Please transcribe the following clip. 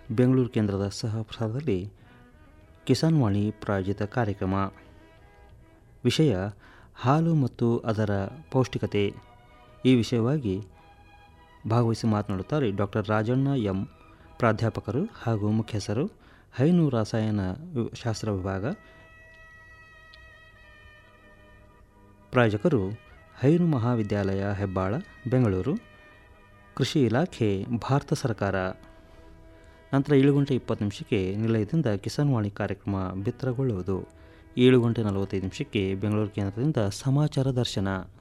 ಬೆಂಗಳೂರು ಕೇಂದ್ರದ ಸಹ ಪ್ರಸಾರದಲ್ಲಿ ಕಿಸಾನ್ ವಾಣಿ ಪ್ರಾಯೋಜಿತ ಕಾರ್ಯಕ್ರಮ ವಿಷಯ ಹಾಲು ಮತ್ತು ಅದರ ಪೌಷ್ಟಿಕತೆ ಈ ವಿಷಯವಾಗಿ ಭಾಗವಹಿಸಿ ಮಾತನಾಡುತ್ತಾರೆ ಡಾಕ್ಟರ್ ರಾಜಣ್ಣ ಎಂ ಪ್ರಾಧ್ಯಾಪಕರು ಹಾಗೂ ಮುಖ್ಯಸ್ಥರು ಹೈನು ರಸಾಯನ ವಿ- ಶಾಸ್ತ್ರ ವಿಭಾಗ ಪ್ರಾಯೋಜಕರು ಹೈನು ಮಹಾವಿದ್ಯಾಲಯ ಹೆಬ್ಬಾಳ ಬೆಂಗಳೂರು ಕೃಷಿ ಇಲಾಖೆ ಭಾರತ ಸರ್ಕಾರ ನಂತರ ಏಳು ಗಂಟೆ ಇಪ್ಪತ್ತು ನಿಮಿಷಕ್ಕೆ ನಿಲಯದಿಂದ ಕಿಸಾನ್ ವಾಣಿ ಕಾರ್ಯಕ್ರಮ ಬಿತ್ತರಗೊಳ್ಳುವುದು ಏಳು ಗಂಟೆ ನಲವತ್ತೈದು ನಿಮಿಷಕ್ಕೆ ಬೆಂಗಳೂರು ಕೇಂದ್ರದಿಂದ ಸಮಾಚಾರ ದರ್ಶನ